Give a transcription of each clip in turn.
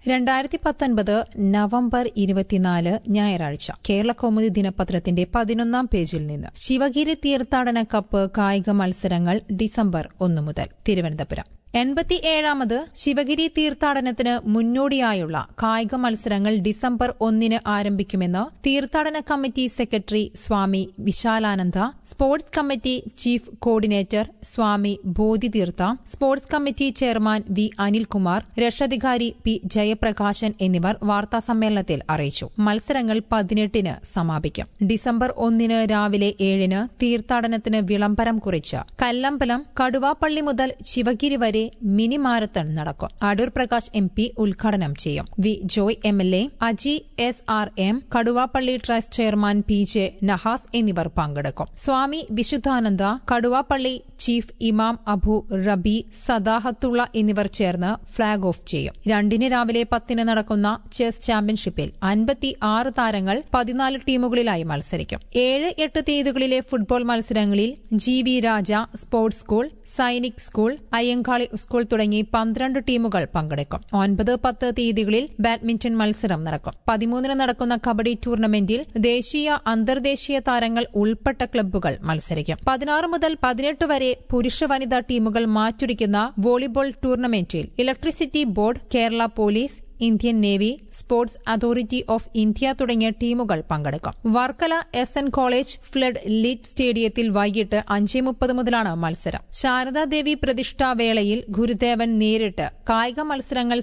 രണ്ടായിരത്തി പത്തൊൻപത് നവംബർ ഇരുപത്തിനാല് ഞായറാഴ്ച കേരള കൗമുദി ദിനപത്രത്തിന്റെ പതിനൊന്നാം പേജിൽ നിന്ന് ശിവഗിരി തീർത്ഥാടന കപ്പ് കായിക മത്സരങ്ങൾ ഡിസംബർ ഒന്ന് മുതൽ തിരുവനന്തപുരം എൺപത്തിയേഴാമത് ശിവഗിരി തീർത്ഥാടനത്തിന് മുന്നോടിയായുള്ള കായിക മത്സരങ്ങൾ ഡിസംബർ ഒന്നിന് ആരംഭിക്കുമെന്ന് തീർത്ഥാടന committee secretary Swami Vishalananda sports committee chief coordinator Swami Bodhitheertha sports committee chairman V Anilkumar രക്ഷാധികാരി പി ജയപ്രകാശൻ എന്നിവർ വാർത്താസമ്മേളനത്തിൽ അറിയിച്ചു മത്സരങ്ങൾ പതിനെട്ടിന് സമാപിക്കും ഡിസംബർ ഒന്നിന് രാവിലെ ഏഴിന് തീർത്ഥാടനത്തിന് വിളംബരം കുറിച്ച് കല്ലമ്പലം കടുവാപ്പള്ളി മുതൽ ശിവഗിരി വരെ മിനി മാരത്തൺ നടക്കും അടൂർ പ്രകാശ് എം പി ഉദ്ഘാടനം ചെയ്യും V Joy M L A Aji S R M Kaduvappally trust chairman P J Nahas എന്നിവർ പങ്കെടുക്കും സ്വാമി വിശുദ്ധാനന്ദ കടുവാപ്പള്ളി ചീഫ് ഇമാം അബു റബി സദാഹത്തുള്ള എന്നിവർ ചേർന്ന് ഫ്ളാഗ് ഓഫ് ചെയ്യും രണ്ടിന് രാവിലെ പത്തിന് നടക്കുന്ന ചെസ് ചാമ്പ്യൻഷിപ്പിൽ അൻപത്തി ആറ് താരങ്ങൾ പതിനാല് ടീമുകളിലായി മത്സരിക്കും ഏഴ് എട്ട് തീയതികളിലെ ഫുട്ബോൾ മത്സരങ്ങളിൽ G V Raja sports school Sainik school Ayyankali school തുടങ്ങി പന്ത്രണ്ട് ടീമുകൾ പങ്കെടുക്കും ഒൻപത് പത്ത് തീയതികളിൽ ബാഡ്മിന്റൺ മത്സരം നടക്കും പതിമൂന്നിന് നടക്കുന്ന കബഡി ടൂർണമെന്റിൽ ദേശീയ അന്തർദേശീയ താരങ്ങൾ ഉൾപ്പെട്ട ക്ലബ്ബുകൾ മത്സരിക്കും പതിനാറ് മുതൽ പതിനെട്ട് വരെ പുരുഷ വനിതാ ടീമുകൾ മാറ്റുരയ്ക്കുന്ന വോളിബോൾ ടൂർണമെന്റിൽ electricity board Kerala police Indian navy sports authority of India തുടങ്ങിയ ടീമുകൾ പങ്കെടുക്കും Varkala S N college floodlit സ്റ്റേഡിയത്തിൽ വൈകിട്ട് അഞ്ചേ മുപ്പത് മുതലാണ് മത്സരം ശാരദാദേവി പ്രതിഷ്ഠാവേളയിൽ ഗുരുദേവൻ നേരിട്ട് കായിക മത്സരങ്ങൾ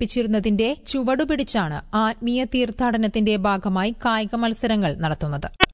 സംഘടിപ്പിച്ചിരുന്നതിന്റെ ചുവടുപിടിച്ചാണ് ആത്മീയ തീർത്ഥാടനത്തിന്റെ ഭാഗമായി കായിക മത്സരങ്ങൾ നടത്തുന്നത്